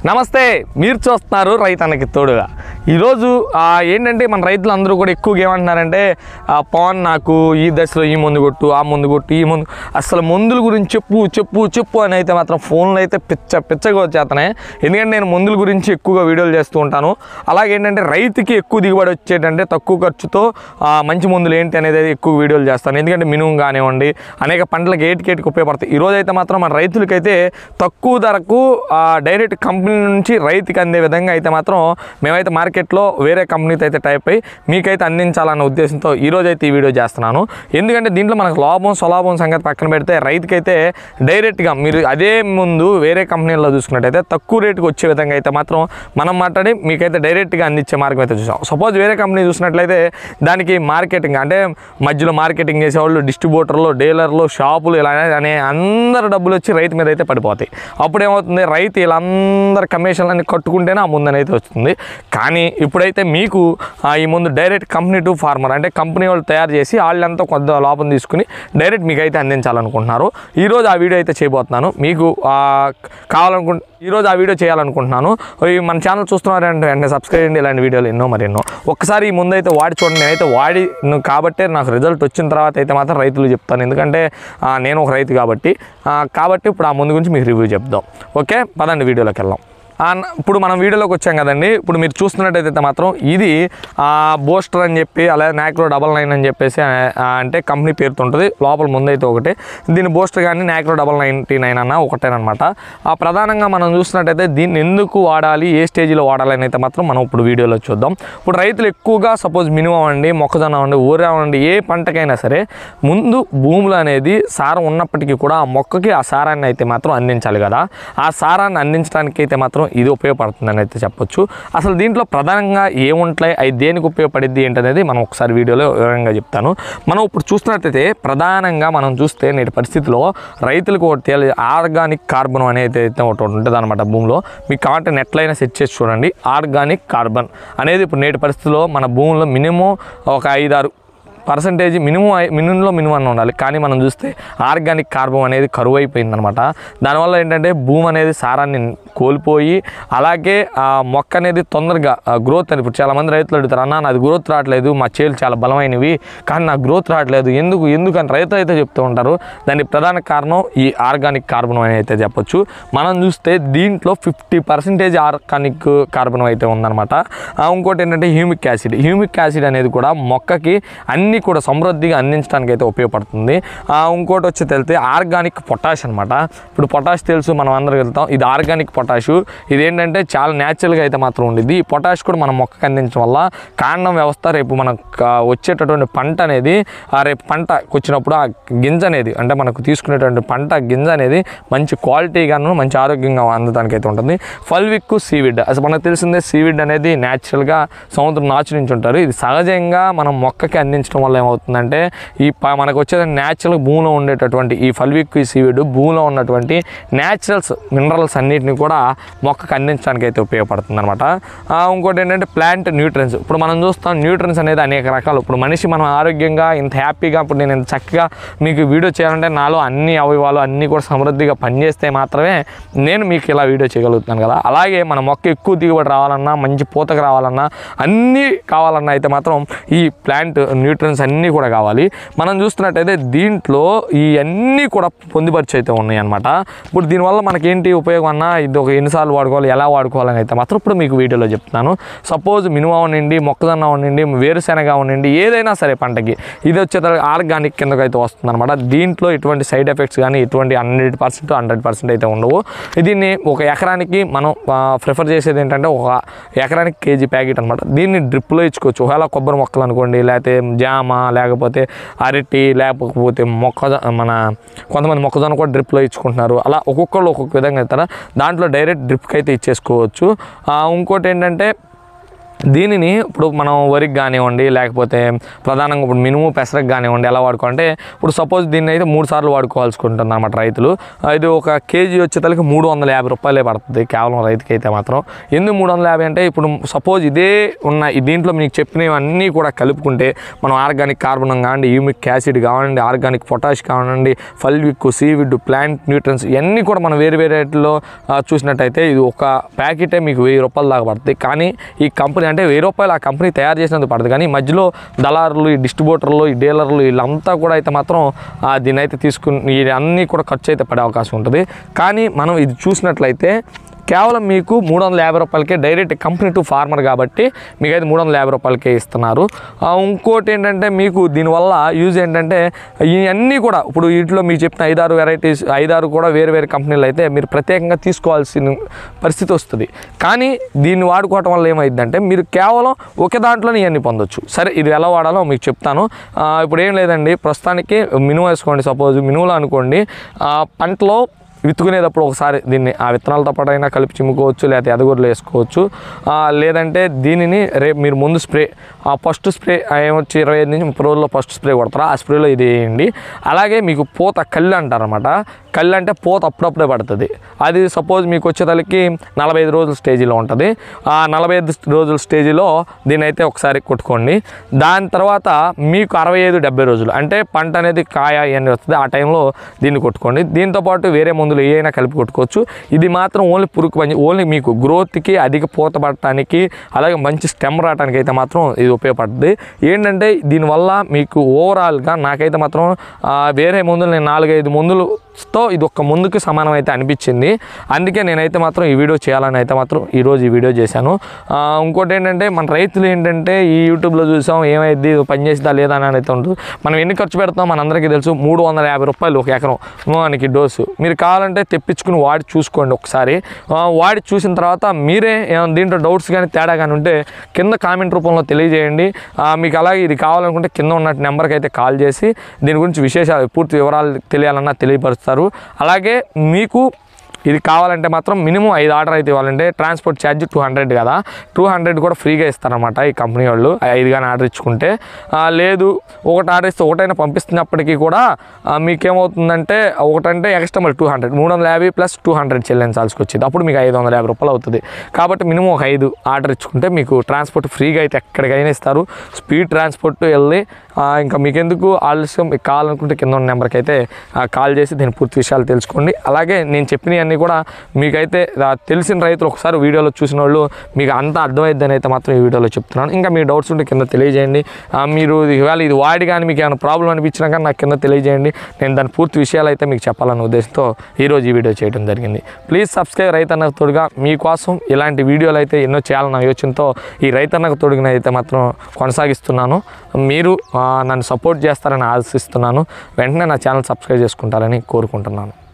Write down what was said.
నమస్తే మీరు చూస్తున్నారు రైతన్నకి తోడుగా ఈరోజు ఆ, ఏంటంటే మన రైతులు అందరూ కూడా ఎక్కువగా ఏమంటున్నారంటే ఆ, పవన్ నాకు ఈ దశలో ఈ మందు కొట్టు ఆ మందు కొట్టు ఈ మందు అసలు మందుల గురించి చెప్పు చెప్పు చెప్పు అని అయితే మాత్రం ఫోన్లో అయితే పిచ్చ పిచ్చగా వచ్చేస్తున్నాయి ఎందుకంటే నేను మందుల గురించి ఎక్కువగా వీడియోలు చేస్తూ ఉంటాను అలాగే ఏంటంటే రైతుకి ఎక్కువ దిగుబడి వచ్చేటంటే తక్కువ ఖర్చుతో ఆ, మంచి మందులు ఏంటి అనేది అయితే ఎక్కువ వీడియోలు చేస్తాను ఎందుకంటే మినుము కానివ్వండి అనేక పంటలకు ఏటికేటికి ఉపయోగపడతాయి ఈరోజు అయితే మాత్రం మన రైతులకైతే తక్కువ ధరకు ఆ, డైరెక్ట్ కంపెనీ నుంచి రైతుకి అందే విధంగా అయితే మాత్రం మేమైతే మార్కెట్లో వేరే కంపెనీతో అయితే టైప్ అయ్యి మీకైతే అందించాలన్న ఉద్దేశంతో ఈరోజు అయితే ఈ వీడియో చేస్తున్నాను ఎందుకంటే దీంట్లో మనకు లాభం స్వలాభం సంగతి పక్కన పెడితే రైతుకైతే డైరెక్ట్గా మీరు అదే ముందు వేరే కంపెనీల్లో చూసుకున్నట్టయితే తక్కువ రేటుకి వచ్చే విధంగా అయితే మాత్రం మనం మాట్లాడి మీకైతే డైరెక్ట్గా అందించే మార్గం అయితే చూసాం సపోజ్ వేరే కంపెనీ చూసినట్లయితే దానికి మార్కెటింగ్ అంటే మధ్యలో మార్కెటింగ్ చేసేవాళ్ళు డిస్ట్రిబ్యూటర్లు డీలర్లు షాపులు ఇలా అనే అందరు డబ్బులు వచ్చి రైతు మీద అయితే పడిపోతాయి అప్పుడు ఏమవుతుంది రైతు వీళ్ళందరి కమిషన్లన్నీ కట్టుకుంటేనే ఆ ముందు అనేది వస్తుంది కానీ ఇప్పుడైతే మీకు ఆ, ఈ ముందు డైరెక్ట్ కంపెనీ టు ఫార్మర్ అంటే కంపెనీ వాళ్ళు తయారు చేసి వాళ్ళంతా కొంత లాభం తీసుకుని డైరెక్ట్ మీకు అయితే అందించాలనుకుంటున్నారు ఈరోజు ఆ వీడియో అయితే చేయబోతున్నాను మీకు ఆ, కావాలనుకుంటే ఈరోజు ఆ వీడియో చేయాలనుకుంటున్నాను ఈ మన ఛానల్ చూస్తున్నారంటే వెంటనే సబ్స్క్రైబ్ చేయండి ఇలాంటి వీడియోలు ఎన్నో మరి ఎన్నో ఒక్కసారి ఈ ముందు అయితే వాడి చూడండి నేనైతే వాడి కాబట్టే నాకు రిజల్ట్ వచ్చిన తర్వాత అయితే మాత్రం రైతులు చెప్తాను ఎందుకంటే ఆ, నేను ఒక రైతు కాబట్టి ఆ, కాబట్టి ఇప్పుడు ఆ ముందు గురించి మీకు రివ్యూ చెప్దాం ఓకే పదండి వీడియోలోకి వెళ్దాం ఆ, న- ఇప్పుడు మనం వీడియోలోకి వచ్చాం కదండి ఇప్పుడు మీరు చూస్తున్నట్టయితే మాత్రం ఇది బోస్టర్ అని చెప్పి అలాగే నాక్రో డబల్ నైన్ అని చెప్పేసి ఆ, ఆ, అంటే కంపెనీ పేరుతో ఉంటుంది లోపల ముందైతే ఒకటి దీని బోస్టర్ కానీ నాక్రో డబల్ నైంటీ నైన్ అన్న ఒకటేనమాట ఆ ప్రధానంగా మనం చూసినట్టయితే దీన్ని ఎందుకు వాడాలి ఏ స్టేజ్లో వాడాలి అని అయితే మాత్రం మనం ఇప్పుడు వీడియోలో చూద్దాం ఇప్పుడు రైతులు ఎక్కువగా సపోజ్ మినిమం అండి మొక్కజొన్న అండి ఊరే అండి ఏ పంటకైనా సరే ముందు భూములు అనేది సారం ఉన్నప్పటికీ కూడా ఆ మొక్కకి ఆ సారాన్ని అయితే మాత్రం అందించాలి కదా ఆ సారాన్ని అందించడానికి అయితే మాత్రం ఇది ఉపయోగపడుతుందని అయితే చెప్పొచ్చు అసలు దీంట్లో ప్రధానంగా ఏముంటాయి అవి దేనికి ఉపయోగపడిద్ది ఏంటనేది మనం ఒకసారి వీడియోలో వివరంగా చెప్తాను మనం ఇప్పుడు చూస్తున్నట్టయితే ప్రధానంగా మనం చూస్తే నేటి పరిస్థితిలో రైతులకు ఒకటి తెలియ ఆర్గానిక్ కార్బన్ అనేది అయితే ఒకటి ఉంటుంది అనమాట భూమిలో మీకు కావాలంటే నెట్లైనా సెట్ చేసి చూడండి ఆర్గానిక్ కార్బన్ అనేది ఇప్పుడు నేటి పరిస్థితిలో మన భూమిలో మినిమం ఒక ఐదారు పర్సంటేజ్ మినిమం మినిమంలో మినిమం అని ఉండాలి కానీ మనం చూస్తే ఆర్గానిక్ కార్బన్ అనేది కరువు అయిపోయిందనమాట దానివల్ల ఏంటంటే భూమి అనేది సారాన్ని కోల్పోయి అలాగే ఆ మొక్క అనేది తొందరగా గ్రోత్ అని ఇప్పుడు చాలామంది రైతులు అడుగుతారు అన్న నాది గ్రోత్ రావట్లేదు మా చేలు చాలా బలమైనవి కానీ నాకు గ్రోత్ రావట్లేదు ఎందుకు ఎందుకు అని రైతులు అయితే చెప్తూ ఉంటారు దానికి ప్రధాన కారణం ఈ ఆర్గానిక్ కార్బన్ అని అయితే చెప్పొచ్చు మనం చూస్తే దీంట్లో ఫిఫ్టీ పర్సెంటేజ్ ఆర్గానిక్ కార్బన్ అయితే ఉందన్నమాట ఆ, ఇంకోటి ఏంటంటే హ్యూమిక్ యాసిడ్ హ్యూమిక్ యాసిడ్ అనేది కూడా మొక్కకి అన్ని కూడా సమృద్ధిగా అందించడానికి అయితే ఉపయోగపడుతుంది ఆ, ఇంకోటి వచ్చి తెలితే ఆర్గానిక్ పొటాష్ అనమాట ఇప్పుడు పొటాష్ తెలుసు మనం అందరికి వెళ్తాం ఇది ఆర్గానిక్ పొటాష్ ఇది ఏంటంటే చాలా న్యాచురల్గా అయితే మాత్రం ఉండిద్ది ఈ పొటాష్ కూడా మన మొక్కకి అందించడం వల్ల కాండం వ్యవస్థ రేపు మనకు ఆ, వచ్చేటటువంటి పంట అనేది ఆ రేపు పంట వచ్చినప్పుడు ఆ గింజ అనేది అంటే మనకు తీసుకునేటువంటి పంట గింజ అనేది మంచి క్వాలిటీగాను మంచి ఆరోగ్యంగా అందడానికి అయితే ఉంటుంది ఫల్విక్ సీవిడ్ అసలు మనకు తెలిసిందే సీవిడ్ అనేది న్యాచురల్గా సముద్రం నాచు నుంచి ఉంటారు ఇది సహజంగా మనం మొక్కకి అందించడం వల్ల ఏమవుతుందంటే ఈ ప- మనకు వచ్చేది న్యాచురల్ భూమిలో ఉండేటటువంటి ఈ ఫల్విక్ సీవిడ్ భూమిలో ఉన్నటువంటి న్యాచురల్స్ మినరల్స్ అన్నిటిని కూడా మొక్కకు అందించడానికి అయితే ఉపయోగపడుతుంది అనమాట ఇంకోటి ఏంటంటే ప్లాంట్ న్యూట్రియన్స్ ఇప్పుడు మనం చూస్తాం న్యూట్రియన్స్ అనేది అనేక రకాలు ఇప్పుడు మనిషి మనం ఆరోగ్యంగా ఇంత హ్యాపీగా ఇప్పుడు నేను ఇంత చక్కగా మీకు వీడియో చేయాలంటే నాలో అన్ని అవయవాలు అన్నీ కూడా సమృద్ధిగా పనిచేస్తే మాత్రమే నేను మీకు ఇలా వీడియో చేయగలుగుతున్నాను కదా అలాగే మన మొక్క ఎక్కువ దిగుబడి రావాలన్నా మంచి పూతకు రావాలన్నా అన్నీ కావాలన్నా అయితే మాత్రం ఈ ప్లాంట్ న్యూట్రియన్స్ అన్నీ కూడా కావాలి మనం చూస్తున్నట్టయితే దీంట్లో ఈ అన్నీ కూడా పొందుపరిచి అయితే ఉన్నాయి అనమాట ఇప్పుడు దీనివల్ల మనకేంటి ఉపయోగం అన్నా ఇది ఒక ఎన్నిసార్లు వాడుకోవాలి ఎలా వాడుకోవాలని అయితే మాత్రం ఇప్పుడు మీకు వీడియోలో చెప్తున్నాను సపోజ్ మినుమా ఉండండి మొక్కజొన్న ఉండండి వేరుశెనగ ఉండండి ఏదైనా సరే పంటకి ఇది వచ్చేసరికి ఆర్గానిక్ కిందకు అయితే వస్తుంది అనమాట దీంట్లో ఎటువంటి సైడ్ ఎఫెక్ట్స్ కానీ ఎటువంటి హండ్రెడ్ పర్సెంట్ హండ్రెడ్ పర్సెంట్ అయితే ఉండవు దీన్ని ఒక ఎకరానికి మనం ప్రిఫర్ చేసేది ఏంటంటే ఒక ఎకరానికి కేజీ ప్యాకెట్ అనమాట దీన్ని డ్రిప్లో ఇచ్చుకోవచ్చు ఒకవేళ కొబ్బరి మొక్కలు అనుకోండి లేకపోతే జామ లేకపోతే అరటి లేకపోతే మొక్క మన కొంతమంది మొక్కజొన్న కూడా డ్రిప్లో ఇచ్చుకుంటున్నారు అలా ఒక్కొక్కళ్ళు ఒక్కొక్క విధంగా ఇస్తారా దాంట్లో డైరెక్ట్ డ్రిప్కి అయితే ఇచ్చేసుకోవచ్చు ఆ, ఇంకోటి ఏంటంటే దీనిని ఇప్పుడు మనం వరికి కానివ్వండి లేకపోతే ప్రధానంగా ఇప్పుడు మినుము పెసరకు కానివ్వండి ఎలా వాడుకోవాలంటే ఇప్పుడు సపోజ్ దీన్ని అయితే మూడు సార్లు వాడుకోవాల్సి ఉంటుంది అనమాట రైతులు ఆ, ఇది ఒక కేజీ వచ్చేతలకి మూడు వందల యాభై రూపాయలే పడుతుంది కేవలం రైతుకి అయితే మాత్రం ఎందుకు మూడు వందల యాభై అంటే ఇప్పుడు సపోజ్ ఇదే ఉన్న ఈ దీంట్లో మీకు చెప్పినవన్నీ కూడా కలుపుకుంటే మనం ఆర్గానిక్ కార్బన్ కావండి యూమిక్ యాసిడ్ కావండి ఆర్గానిక్ పొటాష్ కావండి ఫల్విక్ సీవిడ్ ప్లాంట్ న్యూట్రన్స్ ఇవన్నీ కూడా మనం వేరే వేరే వాటిలో, ఆ, చూసినట్టయితే ఇది ఒక ప్యాకెటే మీకు వెయ్యి రూపాయలు దాకా పడుతుంది కానీ ఈ కంపెనీ అంటే వెయ్యి రూపాయలు ఆ కంపెనీ తయారు చేసినందుకు పడుతుంది కానీ మధ్యలో దళారులు ఈ డిస్ట్రిబ్యూటర్లు ఈ డీలర్లు వీళ్ళంతా కూడా అయితే మాత్రం ఆ, దీన్ని అయితే తీసుకుని అన్నీ కూడా ఖర్చు అయితే పడే అవకాశం ఉంటుంది కానీ మనం ఇది చూసినట్లయితే కేవలం మీకు మూడు వందల యాభై రూపాయలకే డైరెక్ట్ కంపెనీ టు ఫార్మర్ కాబట్టి మీకు అయితే మూడు వందల యాభై రూపాయలకే ఇస్తున్నారు ఆ, ఇంకోటి ఏంటంటే మీకు దీనివల్ల యూజ్ ఏంటంటే ఇవన్నీ కూడా ఇప్పుడు వీటిలో మీకు చెప్పిన ఐదారు వెరైటీస్ ఐదారు కూడా వేరు వేరు కంపెనీలు అయితే మీరు ప్రత్యేకంగా తీసుకోవాల్సిన పరిస్థితి వస్తుంది కానీ దీన్ని వాడుకోవటం వల్ల ఏమైందంటే మీరు కేవలం ఒకే దాంట్లోనే ఇవన్నీ పొందొచ్చు సరే ఇది ఎలా వాడాలో మీకు చెప్తాను ఆ, ఇప్పుడు ఏం లేదండి ప్రస్తుతానికి మినుము వేసుకోండి సపోజ్ మినుములో అనుకోండి ఆ, పంటలో విత్తుకునేటప్పుడు ఒకసారి దీన్ని ఆ విత్తనాలతో పాటు అయినా కలిపి చిమ్ముకోవచ్చు లేకపోతే ఎదగూరలు వేసుకోవచ్చు ఆ, లేదంటే దీనిని రేపు మీరు ముందు స్ప్రే ఆ ఫస్ట్ స్ప్రే ఏమొచ్చి ఇరవై ఐదు నుంచి ముప్పై రోజుల్లో ఫస్ట్ స్ప్రే కొడతారా ఆ స్ప్రేలో ఇది వేయండి అలాగే మీకు పూత కళ్ళు అంటారనమాట కళ్ళు అంటే పూత అప్పుడప్పుడే పడుతుంది అది సపోజ్ మీకు వచ్చేతలకి నలభై ఐదు రోజుల స్టేజీలో ఉంటుంది ఆ నలభై ఐదు రోజుల స్టేజీలో దీన్ని అయితే ఒకసారి కొట్టుకోండి దాని తర్వాత మీకు అరవై ఐదు డెబ్బై రోజులు అంటే పంట అనేది కాయ ఇవన్నీ వస్తుంది ఆ టైంలో దీన్ని కొట్టుకోండి దీంతో పాటు వేరే మందులు ఏ అయినా కలిపి కొట్టుకోవచ్చు ఇది మాత్రం ఓన్లీ పురుగు పని ఓన్లీ మీకు గ్రోత్కి అధిక పూత పడటానికి అలాగే మంచి స్టెమ్ రావడానికి అయితే మాత్రం ఇది ఉపయోగపడుతుంది ఏంటంటే దీనివల్ల మీకు ఓవరాల్గా నాకైతే మాత్రం ఆ, వేరే మందులు నేను నాలుగైదు మందులతో ఇది ఒక్క ముందుకు సమానం అయితే అనిపించింది అందుకే నేనైతే మాత్రం ఈ వీడియో చేయాలని అయితే మాత్రం ఈరోజు ఈ వీడియో చేశాను ఆ, ఇంకోటి ఏంటంటే మన రైతులు ఏంటంటే ఈ యూట్యూబ్లో చూసాం ఏమైంది పని చేసిదా లేదా అని అయితే ఉంటుంది మనం ఎన్ని ఖర్చు పెడతాం మనందరికీ తెలుసు మూడు వందల యాభై రూపాయలు ఒక ఎకరం మనకి డోసు మీరు కావాలంటే తెప్పించుకుని వాడి చూసుకోండి ఒకసారి ఆ, వాడి చూసిన తర్వాత మీరే ఏమైనా దీంట్లో డౌట్స్ కానీ తేడా కానీ ఉంటే కింద కామెంట్ రూపంలో తెలియజేయండి ఆ, మీకు అలాగే ఇది కావాలనుకుంటే కింద ఉన్న నెంబర్కి అయితే కాల్ చేసి దీని గురించి విశేషాలు పూర్తి వివరాలు తెలియాలన్నా తెలియపరుస్తారు అలాగే మీకు ఇది కావాలంటే మాత్రం మినిమం ఐదు ఆర్డర్ అయితే ఇవ్వాలంటే ట్రాన్స్పోర్ట్ ఛార్జ్ టూ హండ్రెడ్ కదా టూ హండ్రెడ్ కూడా ఫ్రీగా ఇస్తారనమాట ఈ కంపెనీ వాళ్ళు ఆ ఐదు కానీ ఆర్డర్ ఇచ్చుకుంటే ఆ, లేదు ఒకటి ఆర్డర్ ఇస్తే ఒకటైనా పంపిస్తున్నప్పటికీ కూడా ఆ, మీకేమవుతుందంటే ఒకటంటే ఎక్స్ట్రా మరి టూ హండ్రెడ్ మూడు వందల యాభై ప్లస్ టూ హండ్రెడ్ చెల్లించాల్సి వచ్చింది అప్పుడు మీకు ఐదు వందల యాభై రూపాయలు అవుతుంది కాబట్టి మినిమం ఒక ఐదు ఆర్డర్ ఇచ్చుకుంటే మీకు ట్రాన్స్పోర్ట్ ఫ్రీగా అయితే ఎక్కడికైనా ఇస్తారు స్పీడ్ ట్రాన్స్పోర్ట్ వెళ్ళి ఆ, ఇంకా మీకెందుకు ఆలస్యం మీకు కావాలనుకుంటే కింద ఉన్న నెంబర్కి అయితే ఆ, కాల్ చేసి దీని పూర్తి విషయాలు తెలుసుకోండి అలాగే నేను చెప్పినవన్నీ కూడా మీకైతే ఆ, తెలిసిన రైతులు ఒకసారి వీడియోలో చూసిన వాళ్ళు మీకు అంతా అర్థమైద్దని అయితే మాత్రం ఈ వీడియోలో చెప్తున్నాను ఇంకా మీ డౌట్స్ ఉంటే కింద తెలియజేయండి ఆ, మీరు ఇది ఇవాళ ఇది వాడి కానీ మీకు ఏమైనా ప్రాబ్లం అనిపించినా కానీ నాకు కింద తెలియజేయండి నేను దాని పూర్తి విషయాలు అయితే మీకు చెప్పాలన్న ఉద్దేశంతో ఈరోజు ఈ వీడియో చేయడం జరిగింది ప్లీజ్ సబ్స్క్రైబ్ రైతన్నకు తోడుగా మీకోసం ఇలాంటి వీడియోలు అయితే ఎన్నో చేయాలన్న యోచనతో ఈ రైతన్నకు తోడుగా అయితే మాత్రం కొనసాగిస్తున్నాను మీరు ఆ, నన్ను సపోర్ట్ చేస్తారని ఆశిస్తున్నాను వెంటనే నా ఛానల్ సబ్స్క్రైబ్ చేసుకుంటారని కోరుకుంటున్నాను